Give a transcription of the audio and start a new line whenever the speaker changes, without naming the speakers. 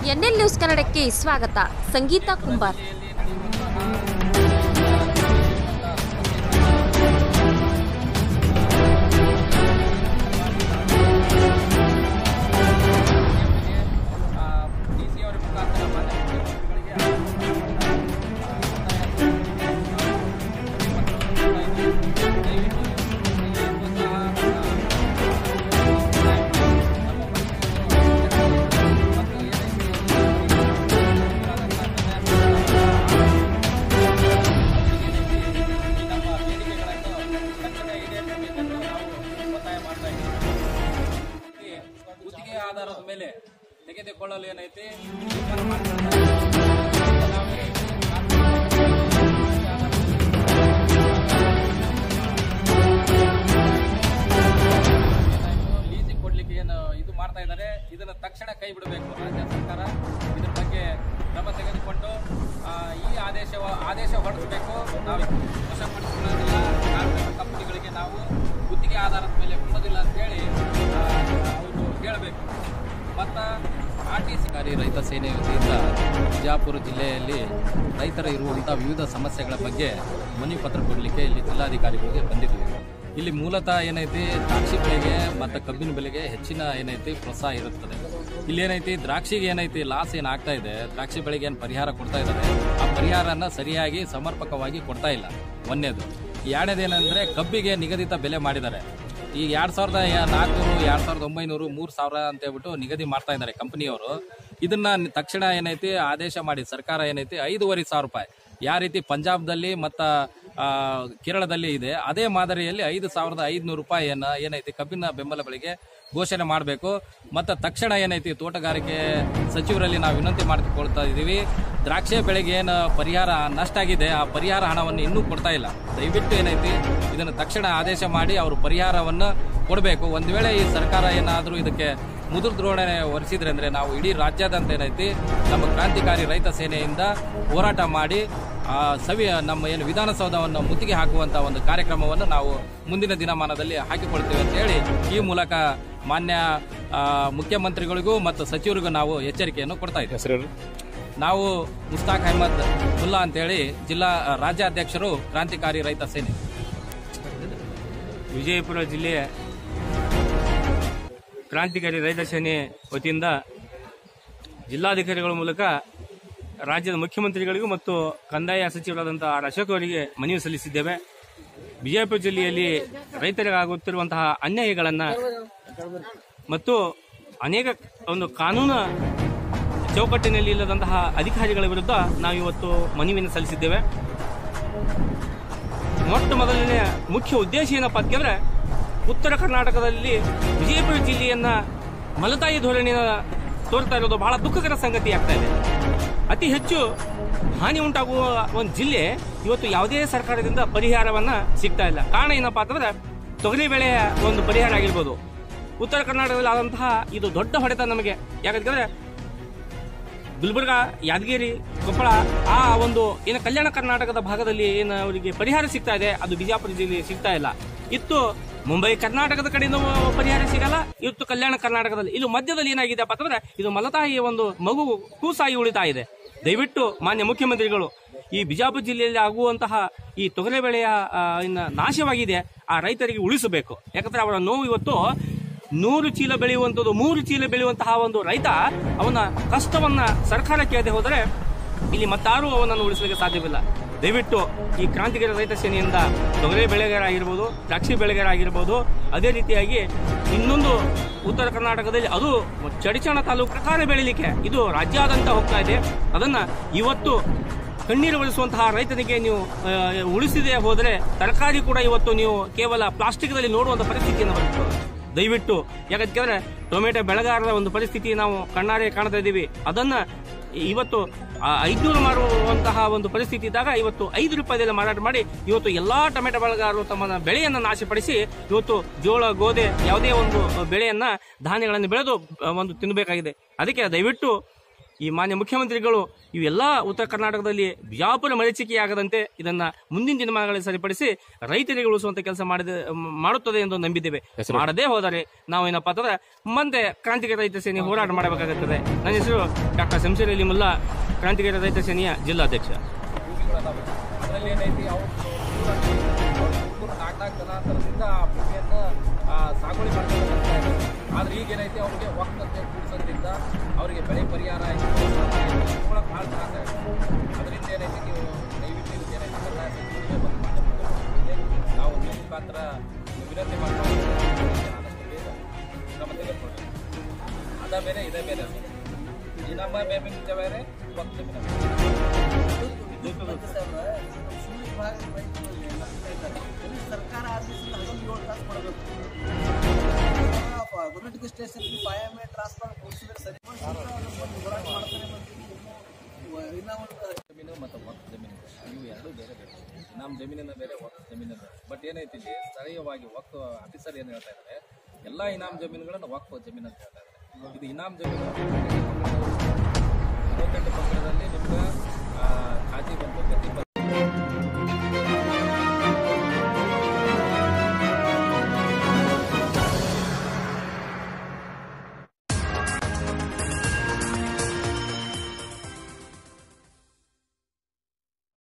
NL news ಕನ್ನಡಕ್ಕೆ ಸ್ವಾಗತ Sangeetha Kumbar
D C ಅವರ ಮುಖಾಂತರ ಮಾನ್ಯ ಮುಖ್ಯಮಂತ್ರಿಗಳಿಗೆ ಗುತ್ತಿಗೆ ಆಧಾರದ ಮೇಲೆ ತೆಗೆದುಕೊಳ್ಳಲು ಏನೈತಿ ತೀರ್ಮಾನ ಮಾಡಿರ್ತಾರೆ. ನಾವು ಲೀಸಿಗೆ ಕೊಡ್ಲಿಕ್ಕೆ ಏನು ಇದು ಮಾಡ್ತಾ ಇದ್ದಾರೆ ಇದನ್ನ ತಕ್ಷಣ ಕೈ ಬಿಡಬೇಕು ರಾಜ್ಯ ಸರ್ಕಾರ ಇದ್ರ ಬಗ್ಗೆ ಕ್ರಮ ತೆಗೆದುಕೊಂಡು ಆ, ಈ ಆದೇಶ ಆದೇಶ ಹೊರಡಿಸಬೇಕು ನಾವು ವಶಪಡಿಸಿಕೊಳ್ಳೋದಿಲ್ಲ ಕಾರ್ಮಿಕ ಕಂಪನಿಗಳಿಗೆ ನಾವು ಗುತ್ತಿಗೆ ಆಧಾರದ ಮೇಲೆ ಕೊಡೋದಿಲ್ಲ ಅಂತೇಳಿ ಆ, ಅವರು ಹೇಳಬೇಕು ಮತ್ತು ಆರ್ ಟಿ ಸಿ ರೈತ ಸೇನೆ ವತಿಯಿಂದ ಬಿಜಾಪುರ ಜಿಲ್ಲೆಯಲ್ಲಿ ರೈತರ ಇರುವಂಥ ವಿವಿಧ ಸಮಸ್ಯೆಗಳ ಬಗ್ಗೆ ಮನವಿ ಪತ್ರ ಕೊಡಲಿಕ್ಕೆ ಇಲ್ಲಿ ಜಿಲ್ಲಾಧಿಕಾರಿಗಳಿಗೆ ಬಂದಿದ್ವಿ ಇಲ್ಲಿ ಮೂಲತಃ ಏನೈತಿ ದ್ರಾಕ್ಷಿ ಬೆಳೆಗೆ ಮತ್ತು ಕಬ್ಬಿನ ಬೆಲೆಗೆ ಹೆಚ್ಚಿನ ಏನೈತಿ ಪ್ರೋತ್ಸಾಹ ಇರುತ್ತದೆ ಇಲ್ಲಿ ಏನೈತಿ ದ್ರಾಕ್ಷಿಗೆ ಏನೈತಿ ಲಾಸ್ ಏನಾಗ್ತಾ ಇದೆ ದ್ರಾಕ್ಷಿ ಬೆಳೆಗೆ ಏನು ಪರಿಹಾರ ಕೊಡ್ತಾ ಇದ್ದಾರೆ ಆ ಪರಿಹಾರನ ಸರಿಯಾಗಿ ಸಮರ್ಪಕವಾಗಿ ಕೊಡ್ತಾ ಇಲ್ಲ ಒಂದೇದು ಎರಡನೇದೇನೆಂದ್ರೆ ಕಬ್ಬಿಗೆ ನಿಗದಿತ ಬೆಲೆ ಮಾಡಿದ್ದಾರೆ ಈ ಎರಡ್ ಸಾವಿರದ ನಾಲ್ಕುನೂರು ಎರಡ್ ಸಾವಿರದ ಒಂಬೈನೂರು ಮೂರ್ ಸಾವಿರ ಅಂತ ಹೇಳ್ಬಿಟ್ಟು ನಿಗದಿ ಮಾಡ್ತಾ ಇದ್ದಾರೆ ಕಂಪನಿಯವರು ಇದನ್ನ ನಿ- ತಕ್ಷಣ ಏನೈತಿ ಆದೇಶ ಮಾಡಿ ಸರ್ಕಾರ ಏನೈತಿ ಐದೂವರೆ ಸಾವಿರ ರೂಪಾಯಿ ಯಾವ ರೀತಿ ಪಂಜಾಬ್ದಲ್ಲಿ ಮತ್ತ ಆ, ಕೇರಳದಲ್ಲಿ ಇದೆ ಅದೇ ಮಾದರಿಯಲ್ಲಿ ಐದು ಸಾವಿರದ ಐದುನೂರು ರೂಪಾಯಿಯನ್ನ ಏನೈತಿ ಕಬ್ಬಿನ ಬೆಂಬಲ ಬೆಲೆಗೆ ಘೋಷಣೆ ಮಾಡಬೇಕು ಮತ್ತು ತಕ್ಷಣ ಏನೈತಿ ತೋಟಗಾರಿಕೆ ಸಚಿವರಲ್ಲಿ ನಾವು ವಿನಂತಿ ಮಾಡಿಕೊಳ್ತಾ ಇದ್ದೀವಿ ದ್ರಾಕ್ಷಿ ಬೆಳೆಗೆ ಏನು ಪರಿಹಾರ ನಷ್ಟ ಆಗಿದೆ ಆ ಪರಿಹಾರ ಹಣವನ್ನು ಇನ್ನೂ ಕೊಡ್ತಾ ಇಲ್ಲ ದಯವಿಟ್ಟು ಏನೈತಿ ಇದನ್ನು ತಕ್ಷಣ ಆದೇಶ ಮಾಡಿ ಅವರು ಪರಿಹಾರವನ್ನು ಕೊಡಬೇಕು ಒಂದು ವೇಳೆ ಈ ಸರ್ಕಾರ ಏನಾದರೂ ಇದಕ್ಕೆ ಮುದುರು ದ್ರೋಣನೆ ಹೊರಿಸಿದ್ರೆ ಅಂದ್ರೆ ನಾವು ಇಡೀ ರಾಜ್ಯಾದ್ಯಂತ ಏನೈತಿ ನಮ್ಮ ಕ್ರಾಂತಿಕಾರಿ ರೈತ ಸೇನೆಯಿಂದ ಹೋರಾಟ ಮಾಡಿ ಆ ಸವಿ ನಮ್ಮ ಏನು ವಿಧಾನಸೌಧವನ್ನು ಮುತ್ತಿಗೆ ಹಾಕುವಂತ ಒಂದು ಕಾರ್ಯಕ್ರಮವನ್ನು ನಾವು ಮುಂದಿನ ದಿನಮಾನದಲ್ಲಿ ಹಾಕಿಕೊಳ್ತೇವೆ ಅಂತ ಹೇಳಿ ಈ ಮೂಲಕ ಮಾನ್ಯ ಆ, ಮುಖ್ಯಮಂತ್ರಿಗಳಿಗೂ ಮತ್ತು ಸಚಿವರಿಗೂ ನಾವು ಎಚ್ಚರಿಕೆಯನ್ನು ಕೊಡ್ತಾ ಇದ್ದೇವೆ ನಾವು ಮುಸ್ತಾಕ್ ಅಹಮದ್ ಮುಲ್ಲಾ ಅಂತೇಳಿ ಜಿಲ್ಲಾ ರಾಜ್ಯಾಧ್ಯಕ್ಷರು ಕ್ರಾಂತಿಕಾರಿ ರೈತ ಸೇನೆ
ವಿಜಯಪುರ ಜಿಲ್ಲೆಯ ಕ್ರಾಂತಿಕಾರಿ ರೈತ ಸೇನೆ ವತಿಯಿಂದ ಜಿಲ್ಲಾಧಿಕಾರಿಗಳ ಮೂಲಕ ರಾಜ್ಯದ ಮುಖ್ಯಮಂತ್ರಿಗಳಿಗೂ ಮತ್ತು ಕಂದಾಯ ಸಚಿವರಾದಂತಹ ಆರ್ ಅಶೋಕ್ ಅವರಿಗೆ ಮನವಿ ಸಲ್ಲಿಸಿದ್ದೇವೆ ವಿಜಯಪುರ ಜಿಲ್ಲೆಯಲ್ಲಿ ರೈತರಿಗಾಗುತ್ತಿರುವಂತಹ ಅನ್ಯಾಯಗಳನ್ನು ಮತ್ತು ಅನೇಕ ಒಂದು ಕಾನೂನು ಚೌಕಟ್ಟಿನಲ್ಲಿ ಇಲ್ಲದಂತಹ ಅಧಿಕಾರಿಗಳ ವಿರುದ್ಧ ನಾವು ಇವತ್ತು ಮನವಿಯನ್ನು ಸಲ್ಲಿಸಿದ್ದೇವೆ ಮೊಟ್ಟ ಮೊದಲನೇ ಮುಖ್ಯ ಉದ್ದೇಶ ಏನಪ್ಪ ಅಂತಂದ್ರೆ ಉತ್ತರ ಕರ್ನಾಟಕದಲ್ಲಿ ವಿಜಯಪುರ ಜಿಲ್ಲೆಯನ್ನ ಮಲತಾಯಿ ಧೋರಣೆಯ ತೋರ್ತಾ ಇರೋದು ಬಹಳ ದುಃಖಕರ ಸಂಗತಿ ಆಗ್ತಾ ಇದೆ ಅತಿ ಹೆಚ್ಚು ಹಾನಿ ಉಂಟಾಗುವ ಒಂದು ಜಿಲ್ಲೆ ಇವತ್ತು ಯಾವುದೇ ಸರ್ಕಾರದಿಂದ ಪರಿಹಾರವನ್ನ ಸಿಗ್ತಾ ಇಲ್ಲ ಕಾರಣ ಏನಪ್ಪಾ ಅಂತಂದ್ರೆ ತೊಗರಿ ಬೆಳೆಯ ಒಂದು ಪರಿಹಾರ ಆಗಿರ್ಬೋದು ಉತ್ತರ ಕರ್ನಾಟಕದಲ್ಲಿ ಆದಂತಹ ಇದು ದೊಡ್ಡ ಹೊಡೆತ ನಮಗೆ ಯಾಕಂತಂದ್ರೆ ಗುಲ್ಬರ್ಗ ಯಾದಗಿರಿ ಕೊಪ್ಪಳ ಆ ಒಂದು ಏನು ಕಲ್ಯಾಣ ಕರ್ನಾಟಕದ ಭಾಗದಲ್ಲಿ ಏನು ಅವರಿಗೆ ಪರಿಹಾರ ಸಿಗ್ತಾ ಇದೆ ಅದು ಬಿಜಾಪುರ ಜಿಲ್ಲೆಗೆ ಸಿಗ್ತಾ ಇಲ್ಲ ಇತ್ತು ಮುಂಬೈ ಕರ್ನಾಟಕದ ಕಡೆಯಿಂದ ಪರಿಹಾರ ಸಿಗಲ್ಲ ಇವತ್ತು ಕಲ್ಯಾಣ ಕರ್ನಾಟಕದಲ್ಲಿ ಇದು ಮಧ್ಯದಲ್ಲಿ ಏನಾಗಿದೆಪ್ಪ ಅಂತಂದ್ರೆ ಇದು ಮಲತಾಯಿಯ ಒಂದು ಮಗು ಕೂಸಾಗಿ ಉಳಿತಾ ಇದೆ ದಯವಿಟ್ಟು ಮಾನ್ಯ ಮುಖ್ಯಮಂತ್ರಿಗಳು ಈ ಬಿಜಾಪುರ ಜಿಲ್ಲೆಯಲ್ಲಿ ಆಗುವಂತಹ ಈ ತೊಗರೆ ಬೆಳೆಯ ಆ, ಇನ್ನ ನಾಶವಾಗಿದೆ ಆ ರೈತರಿಗೆ ಉಳಿಸಬೇಕು ಯಾಕಂದ್ರೆ ಅವರ ನೋವು ಇವತ್ತು ನೂರು ಚೀಲ ಬೆಳೆಯುವಂಥದ್ದು ಮೂರು ಚೀಲ ಬೆಳೆಯುವಂತಹ ಒಂದು ರೈತ ಅವನ ಕಷ್ಟವನ್ನ ಸರ್ಕಾರ ಕೇಳದೆ ಹೋದರೆ ಇಲ್ಲಿ ಮತ್ತಾರು ಅವನನ್ನು ಉಳಿಸಲಿಕ್ಕೆ ಸಾಧ್ಯವಿಲ್ಲ ದಯವಿಟ್ಟು ಈ ಕ್ರಾಂತಿಕಾರಿ ರೈತ ಸೇನೆಯಿಂದ ತೊಗರಿ ಬೆಳೆಗಾರಾಗಿರ್ಬೋದು ದ್ರಾಕ್ಷಿ ಬೆಳೆಗಾರಾಗಿರ್ಬೋದು ಅದೇ ರೀತಿಯಾಗಿ ಇನ್ನೊಂದು ಉತ್ತರ ಕರ್ನಾಟಕದಲ್ಲಿ ಅದು ಚಡಿಚಣ ತಾಲೂಕು ಪ್ರಕಾರ ಬೆಳಿಲಿಕ್ಕೆ ಇದು ರಾಜ್ಯಾದ್ಯಂತ ಹೋಗ್ತಾ ಇದೆ ಅದನ್ನ ಇವತ್ತು ಕಣ್ಣೀರು ಒಳಿಸುವಂತಹ ರೈತನಿಗೆ ನೀವು ಆ, ಉಳಿಸಿದೆ ಹೋದರೆ ತರಕಾರಿ ಕೂಡ ಇವತ್ತು ನೀವು ಕೇವಲ ಪ್ಲಾಸ್ಟಿಕ್ನಲ್ಲಿ ನೋಡುವಂತ ಪರಿಸ್ಥಿತಿಯನ್ನು ಬರ್ತದೆ ದಯವಿಟ್ಟು ಯಾಕಂತಂದ್ರೆ ಟೊಮೆಟೊ ಬೆಳೆಗಾರರ ಒಂದು ಪರಿಸ್ಥಿತಿ ನಾವು ಕಣ್ಣಾರೆ ಕಾಣ್ತಾ ಇದ್ದೀವಿ ಅದನ್ನ ಇವತ್ತು ಐದ್ನೂರು ಮಾರುವಂತಹ ಒಂದು ಪರಿಸ್ಥಿತಿ ಇದ್ದಾಗ ಇವತ್ತು ಐದು ರೂಪಾಯಿದಲ್ಲಿ ಮಾರಾಟ ಮಾಡಿ ಇವತ್ತು ಎಲ್ಲಾ ಟೊಮೆಟೊ ಬೆಳೆಗಾರರು ತಮ್ಮ ಬೆಳೆಯನ್ನ ನಾಶಪಡಿಸಿ ಇವತ್ತು ಜೋಳ ಗೋಧಿ ಯಾವುದೇ ಒಂದು ಬೆಳೆಯನ್ನ ಧಾನ್ಯಗಳನ್ನು ಬೆಳೆದು ಆ, ಒಂದು ತಿನ್ನಬೇಕಾಗಿದೆ ಅದಕ್ಕೆ ದಯವಿಟ್ಟು ಈ ಮಾನ್ಯ ಮುಖ್ಯಮಂತ್ರಿಗಳು ಇವೆಲ್ಲ ಉತ್ತರ ಕರ್ನಾಟಕದಲ್ಲಿ ಬಿಜಾಪುರ ಮರೀಚಿಕೆಯಾಗದಂತೆ ಇದನ್ನ ಮುಂದಿನ ದಿನಮಾನಗಳಲ್ಲಿ ಸರಿಪಡಿಸಿ ರೈತರಿಗೆ ಉಳಿಸುವಂತ ಕೆಲಸ ಮಾಡಿದ ಮ್- ಮಾಡುತ್ತದೆ ಎಂದು ನಂಬಿದ್ದೇವೆ ಮಾಡದೇ ಹೋದರೆ ನಾವು ಏನಪ್ಪಾ ಅಂತಂದ್ರೆ ಮುಂದೆ ಕ್ರಾಂತಿಕಾರಿ ರೈತ ಸೇನೆ ಹೋರಾಟ ಮಾಡಬೇಕಾಗುತ್ತದೆ ನನ್ನ ಹೆಸರು ಡಾಕ್ಟರ್ ಶಂಶೀರ್ ಅಲಿ ಮುಲ್ಲಾ ಕ್ರಾಂತಿಕಾರಿ ರೈತ ಸೇನೆಯ ಜಿಲ್ಲಾಧ್ಯಕ್ಷ
ಅದರಲ್ಲಿ ಏನೈತಿ ಅವ್ರು ಮೂರು ನಾಲ್ಕು ನಾಲ್ಕು ಜನಾಂತರದಿಂದ ಆ ಭೂಮಿಯನ್ನು ಆ, ಸಾಗುವಳಿ ಮಾಡ್ಕೊಂಡು ಬರ್ತಾ ಇದ್ದಾರೆ ಆದ್ರೆ ಈಗ ಏನೈತಿ ಅವ್ರಿಗೆ ಒಕ್ಕಂತೆ ಕೂಡಿಸೋದ್ರಿಂದ ಅವರಿಗೆ ಬೆಳೆ ಪರಿಹಾರ ಆಯ್ತು ಕೂಡ ಭಾಳ ತ್ರಾಸ ಆಯ್ತು ಅದರಿಂದ ಏನೈತಿ ನೀವು ದಯವಿಟ್ಟು ಇದಕ್ಕೆ ಏನೈತಿ ಕಂದಾಯ ಸಚಿವರಿಗೆ ಮತ್ತು ಮಾನ್ಯ ಮುಖ್ಯಮಂತ್ರಿಗಳಿಗೆ ನಾವು ನಿಮ್ಮ ಮುಖಾಂತರ ವಿನಂತಿ ಮಾಡ್ಕೊಂಡು ಆದಷ್ಟು ಬೇಗ ಕ್ರಮ ತೆಗೆದುಕೊಳ್ಳಿ ಅದ ಬೇರೆ ಇದೇ ಬೇರೆ ಈ ನಮ್ಮ ಬೇಬಿಂಗ್ ಬೇರೆ ಒಕ್ಕ ಜಮೀನು ಬೇರೆ.
ಸರ್ಕಾರ ಆದೇಶದಿಂದ ಹನ್ನೊಂದು ಏಳು ತಾಸು ಕೊಡಬೇಕು ಗುರುಟಿಗೆ station five M A transfer ಕೊಡಿಸಿದ್ರೆ ಸರಿ ಒಂದು ಹೋರಾಟ ಮಾಡ್ತಾರೆ ಮತ್ತು ಇನ್ನೂ ಒಂದು
ಜಮೀನು ಮತ್ತು ವಕ್ಫ್ ಜಮೀನು ಇವು ಎರಡು ಬೇರೆ ಬೇರೆ ನಮ್ಮ ಜಮೀನಿನ ಬೇರೆ ವಕ್ಫ್ ಜಮೀನಿನ ಬೇರೆ ಬಟ್ ಏನೈತಿ ಇಲ್ಲಿ ಸ್ಥಳೀಯವಾಗಿ ವಕ್ಫ್ ಆಫೀಸರ್ ಏನು ಹೇಳ್ತಾ ಇದ್ದಾರೆ ಎಲ್ಲ ಇನಾಮ್ ಜಮೀನುಗಳನ್ನು ವಕ್ಫ್ ಜಮೀನು ಅಂತ ಹೇಳ್ತಾ ಇದ್ದಾರೆ ಇದು ಇನಾಮ್ ಜಮೀನು ಅರವತ್ತೆಂಟು